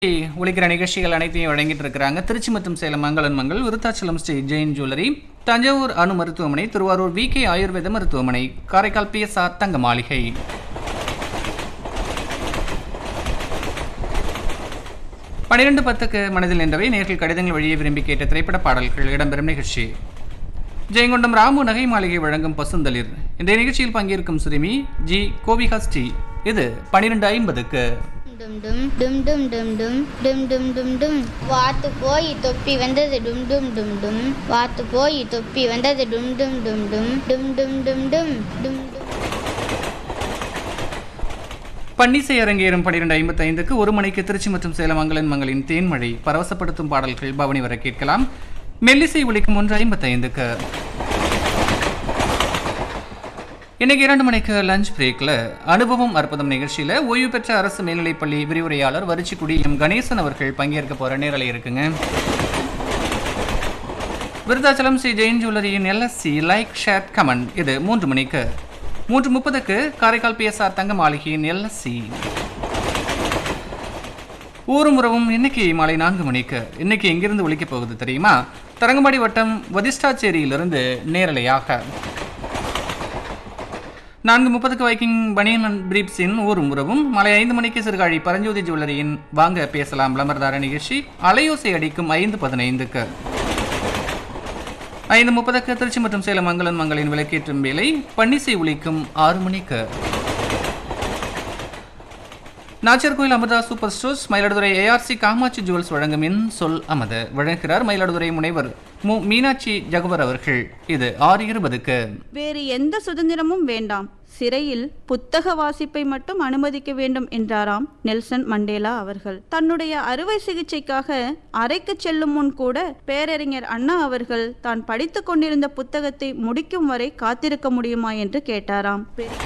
ஒலிக்கிற நிகழ்ச்சிகள் அனைத்தையும் வழங்கிட்டு இருக்கிறாங்க திருச்சி மற்றும் சேலம் மங்களன் மங்கள் விருத்தாச்சலம் ஸ்ரீ ஜெயின் ஜுவல்லரி தஞ்சாவூர் அணு மருத்துவமனை திருவாரூர் வி கே ஆயுர்வேத மருத்துவமனை காரைக்கால் பிஎஸ்ஆர் தங்க மாளிகை பனிரெண்டு பத்துக்கு மனதில் நின்றவை நேர்கள் கடிதங்கள் வழியே விரும்பி கேட்ட திரைப்பட பாடல்கள் இடம்பெறும் நிகழ்ச்சி ஜெயங்கொண்டம் ராமு நகை மாளிகை வழங்கும் பசுந்தளிர் இந்த நிகழ்ச்சியில் பங்கேற்கும் சிறுமி ஜி கோபிகா ஸ்ரீ இது பனிரெண்டு ஐம்பதுக்கு டும் டும் டும் டும் டும் டும் டும் டும் டும் டும் வாத்து போய் தொப்பி வந்தது டும் டும் டும் டும் வாத்து போய் தொப்பி வந்தது டும் டும் டும் டும் டும் டும் டும் டும் டும் டும் பன்னிசை அரங்கேறும் பன்னிரெண்டு ஐம்பத்தி ஐந்துக்கு ஒரு மணிக்கு திருச்சி மற்றும் சேலம் மங்களன் மங்களின் தேன்மழை பரவசப்படுத்தும் பாடல்கள் பவனி வர கேட்கலாம் மெல்லிசை ஒலிக்கும் ஒன்று ஐம்பத்தி ஐந்துக்கு இன்னைக்கு இரண்டு மணிக்கு லஞ்ச் பிரேக்ல அனுபவம் அற்புதம் நிகழ்ச்சியில ஓய்வு பெற்ற அரசு மேல்நிலைப்பள்ளி விரிவுரையாளர் வரிச்சிக்குடி எம் கணேசன் அவர்கள் பங்கேற்க போற நேரலை இருக்குங்க விருதாச்சலம் ஸ்ரீ ஜெயின் ஜுவல்லரியின் எல்எஸ்சி லைக் ஷேர் கமன் இது மூன்று மணிக்கு மூன்று முப்பதுக்கு காரைக்கால் பிஎஸ்ஆர் தங்க மாளிகையின் எல்எஸ்சி ஊரும் உறவும் இன்னைக்கு மாலை நான்கு மணிக்கு இன்னைக்கு எங்கிருந்து ஒழிக்கப் போகுது தெரியுமா தரங்கம்பாடி வட்டம் வதிஷ்டாச்சேரியிலிருந்து நேரலையாக நான்கு முப்பதுக்கு வைக்கிங் பனியன் அண்ட் பிரீப்ஸின் ஊரும் உறவும் மாலை ஐந்து மணிக்கு சிறுகாழி பரஞ்சோதி ஜுவல்லரியின் வாங்க பேசலாம் விளம்பரதார நிகழ்ச்சி அலையோசை அடிக்கும் ஐந்து பதினைந்துக்கு ஐந்து முப்பதுக்கு திருச்சி மற்றும் சேலம் மங்களன் மங்களின் விளக்கேற்றும் வேலை பன்னிசை ஒலிக்கும் ஆறு மணிக்கு Nacharkoil Amirtha super stores Mayiladuthurai ARC Kamatchi jewels வழங்கும் என் சொல் அமது வழங்குகிறார் மயிலாடுதுறை முனைவர் மு மீனாட்சி ஜகுவர் அவர்கள் இது ஆறு இருபதுக்கு வேறு எந்த சுதந்திரமும் வேண்டாம் சிறையில் புத்தக வாசிப்பை மட்டும் அனுமதிக்க வேண்டும் என்றாராம் நெல்சன் மண்டேலா அவர்கள் தன்னுடைய அறுவை சிகிச்சைக்காக அறைக்கு செல்லும் முன் கூட பேரறிஞர் அண்ணா அவர்கள் தான் படித்துக் கொண்டிருந்த புத்தகத்தை முடிக்கும் வரை காத்திருக்க முடியுமா என்று கேட்டாராம்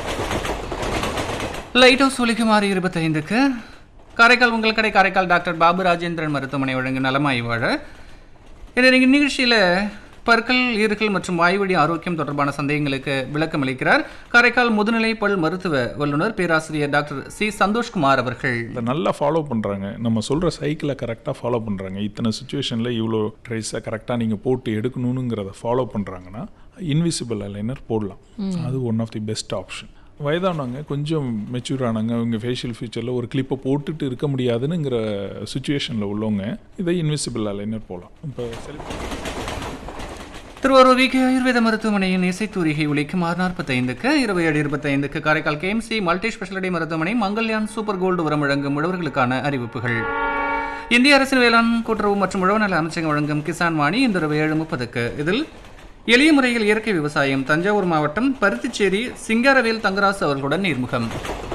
லைட் ஹவுஸ் ஒலிக்கும் ஆறு இருபத்தைந்துக்கு காரைக்கால் உங்கள் கடை காரைக்கால் டாக்டர் பாபு ராஜேந்திரன் மருத்துவமனை வழங்கும் நலமாய் வாழ இந்த நிக- நிகழ்ச்சியில பற்கள் ஈறுகள் மற்றும் வாய்வழி ஆரோக்கியம் தொடர்பான சந்தேகங்களுக்கு விளக்கம் அளிக்கிறார் காரைக்கால் முதுநிலை பல் மருத்துவ வல்லுநர் பேராசிரியர் டாக்டர் சி சந்தோஷ்குமார் அவர்கள் இதை நல்லா ஃபாலோ பண்ணுறாங்க நம்ம சொல்கிற சைக்கிளை கரெக்டாக ஃபாலோ பண்ணுறாங்க இத்தனை சுச்சுவேஷனில் இவ்வளோ ட்ரைஸை கரெக்டாக நீங்கள் போட்டு எடுக்கணுங்கிறத ஃபாலோ பண்ணுறாங்கன்னா இன்விசிபிள் அலைனர் போடலாம் அது one of the best option வயதானவங்க கொஞ்சம் மெச்சூர் ஆனவங்க அவங்க ஃபேஷியல் ஃபியூச்சரில் ஒரு கிளிப்பை போட்டுட்டு இருக்க முடியாதுன்னுங்கிற சுச்சுவேஷனில் உள்ளவங்க இதை இன்விசிபிள் அலைனர் போடலாம் இப்போ திருவாரூர் விகே ஆயுர்வேத மருத்துவமனையின் இசைத்தூரிகை ஒலிக்கும் ஆறு நாற்பத்தைந்துக்கு இருபது ஏழு இருபத்தைந்துக்கு காரைக்கால் கேஎம்சி மல்டி ஸ்பெஷாலிட்டி மருத்துவமனை மங்கல்யான் சூப்பர் கோல்டு உரம் வழங்கும் உழவர்களுக்கான அறிவிப்புகள் இந்திய அரசின் வேளாண் கூட்டுறவு மற்றும் உழவு நல அமைச்சகம் வழங்கும் கிசான் வாணி இந்த இரவு ஏழு முப்பதுக்கு இதில் எளிய முறையில் இயற்கை விவசாயம் தஞ்சாவூர் மாவட்டம் பருத்திச்சேரி சிங்காரவேல் தங்கராசு அவர்களுடன் நேர்முகம்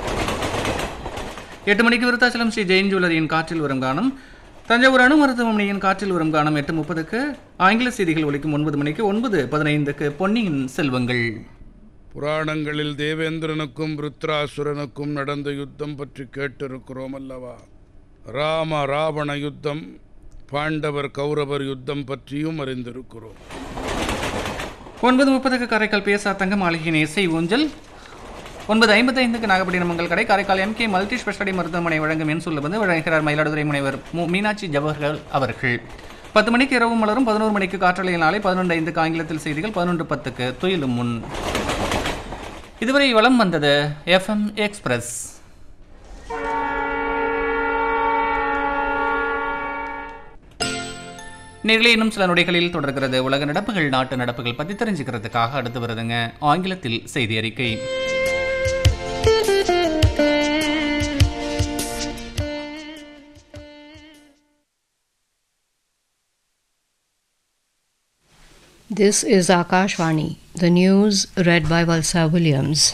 எட்டு மணிக்கு விருத்தாச்சலம் ஸ்ரீ ஜெயின் ஜுவல்லரியின் காற்றில் வரும் காணும் தஞ்சாவூர் அணு மருத்துவமனையின் காற்றில் வரும் காணும் எட்டு முப்பதுக்கு ஆங்கில செய்திகள் ஒலிக்கும் ஒன்பது மணிக்கு ஒன்பது பதினைந்துக்கு பொன்னியின் செல்வங்கள் புராணங்களில் தேவேந்திரனுக்கும் ருத்ராசுரனுக்கும் நடந்த யுத்தம் பற்றி கேட்டிருக்கிறோம் அல்லவா ராம ராவண யுத்தம் பாண்டவர் கௌரவர் யுத்தம் பற்றியும் அறிந்திருக்கிறோம் ஒன்பது முப்பதுக்கு காரைக்கால் பிஎஸ்ஆர் தங்க மாளிகையின் இசை ஊஞ்சல் ஒன்பது ஐம்பத்தைந்துக்கு நாகப்பட்டினம் மங்கள் கடை காரைக்கால் எம்கே மல்டி ஸ்பெஷாலிட்டி மருத்துவமனை வழங்கும் என் சொல்ல வந்து வழங்குகிறார் மயிலாடுதுறை முனைவர் மு மீனாட்சி ஜவஹர்கள் அவர்கள் பத்து மணிக்கு இரவு மலரும் பதினோரு மணிக்கு காற்றலையில் நாளை பதினொன்று ஐந்துக்கு ஆங்கிலத்தில் செய்திகள் பதினொன்று பத்துக்கு துயிலும் முன் இதுவரை வலம் வந்தது எஃப்எம் எக்ஸ்பிரஸ் நேர்களே இன்னும் சில நொடிகளில் தொடர்கிறது உலக நடப்புகள் நாட்டு நடப்புகள் பற்றி தெரிஞ்சுக்கிறதுக்காக அடுத்து வருதுங்க ஆங்கிலத்தில் செய்தி அறிக்கை This is Akashvani, the news read by Valsa Williams.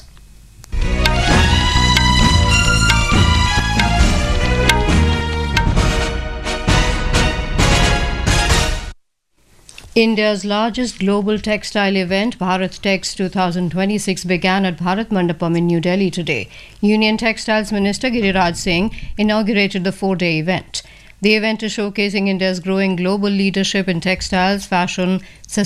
India's largest global textile event, Bharat Tex 2026, began at Bharat Mandapam in New Delhi today. Union Textiles Minister Giriraj Singh inaugurated the four day event. The event is showcasing India's growing global leadership in textiles, fashion,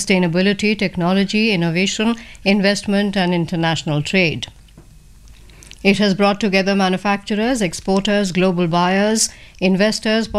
sustainability, technology, innovation, investment, and international trade. It has brought together manufacturers, exporters, global buyers, investors,